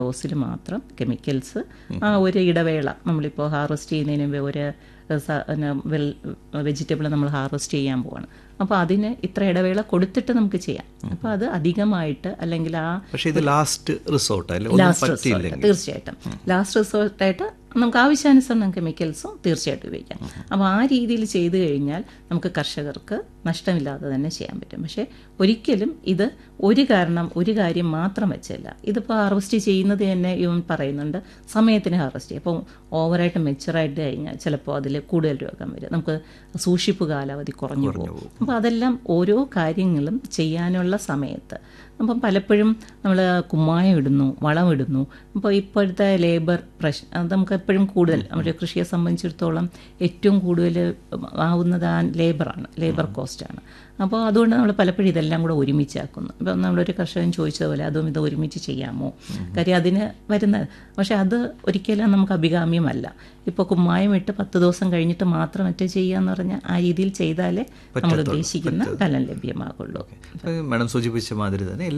ഡോസിൽ മാത്രം കെമിക്കൽസ് ആ ഒരു ഇടവേള നമ്മളിപ്പോൾ ഹാർവെസ്റ്റ് ചെയ്യുന്നതിന് മുമ്പ് ഒരു സ- പിന്നെ വെൽ വെജിറ്റബിൾ നമ്മൾ ഹാർവെസ്റ്റ് ചെയ്യാൻ പോവാണ് അപ്പോൾ അതിന് ഇത്ര ഇടവേള കൊടുത്തിട്ട് നമുക്ക് ചെയ്യാം അപ്പോൾ അത് അധികമായിട്ട് അല്ലെങ്കിൽ ആ പക്ഷേ ഇത് ലാസ്റ്റ് റിസോർട്ട് അല്ലേ ഒന്നും ലാസ്റ്റ് റിസോർട്ട് പറ്റിയില്ലെങ്കിൽ തീർച്ചയായിട്ടും ലാസ്റ്റ് റിസോർട്ടായിട്ട് നമുക്ക് ആവശ്യാനുസരണം കെമിക്കൽസും തീർച്ചയായിട്ടും ഉപയോഗിക്കാം അപ്പോൾ ആ രീതിയിൽ ചെയ്തു കഴിഞ്ഞാൽ നമുക്ക് കർഷകർക്ക് നഷ്ടമില്ലാതെ തന്നെ ചെയ്യാൻ പറ്റും പക്ഷേ ഒരിക്കലും ഇത് ഒരു കാരണം ഒരു കാര്യം മാത്രം വെച്ചല്ല ഇതിപ്പോൾ ഹാർവെസ്റ്റ് ചെയ്യുന്നത് തന്നെ ഇവൻ പറയുന്നുണ്ട് സമയത്തിന് ഹാർവെസ്റ്റ് ചെയ്യും അപ്പോൾ ഓവറായിട്ട് മെച്ചുറായിട്ട് കഴിഞ്ഞാൽ ചിലപ്പോൾ അതിൽ കൂടുതൽ രോഗം വരും നമുക്ക് സൂക്ഷിപ്പ് കാലാവധി കുറഞ്ഞു പോകും അപ്പോൾ അതെല്ലാം ഓരോ കാര്യങ്ങളും ചെയ്യാനുള്ള സമയത്ത് അപ്പം പലപ്പോഴും നമ്മൾ കുമ്മായം ഇടുന്നു വളം ഇടുന്നു അപ്പോൾ ഇപ്പോഴത്തെ ലേബർ പ്രശ്നം അത് നമുക്ക് എപ്പോഴും കൂടുതൽ നമ്മുടെ കൃഷിയെ സംബന്ധിച്ചിടത്തോളം ഏറ്റവും കൂടുതൽ ആവുന്നത് ആ ലേബറാണ് ലേബർ കോസ്റ്റാണ് അപ്പോൾ അതുകൊണ്ട് നമ്മൾ പലപ്പോഴും ഇതെല്ലാം കൂടെ ഒരുമിച്ചാക്കുന്നു ഇപ്പം നമ്മളൊരു കർഷകൻ ചോദിച്ചതുപോലെ അതും ഇത് ഒരുമിച്ച് ചെയ്യാമോ കാര്യം അതിന് വരുന്ന പക്ഷേ അത് ഒരിക്കലും നമുക്ക് അഭികാമ്യമല്ല ഇപ്പോൾ കുമ്മായം ഇട്ട് പത്ത് ദിവസം കഴിഞ്ഞിട്ട് മാത്രം മറ്റേ ചെയ്യാന്ന് പറഞ്ഞാൽ ആ രീതിയിൽ ചെയ്താലേ നമ്മൾ ഉദ്ദേശിക്കുന്ന ഫലം ലഭ്യമാകുള്ളൂ മാഡം സൂചിപ്പിച്ച മാതിരി തന്നെ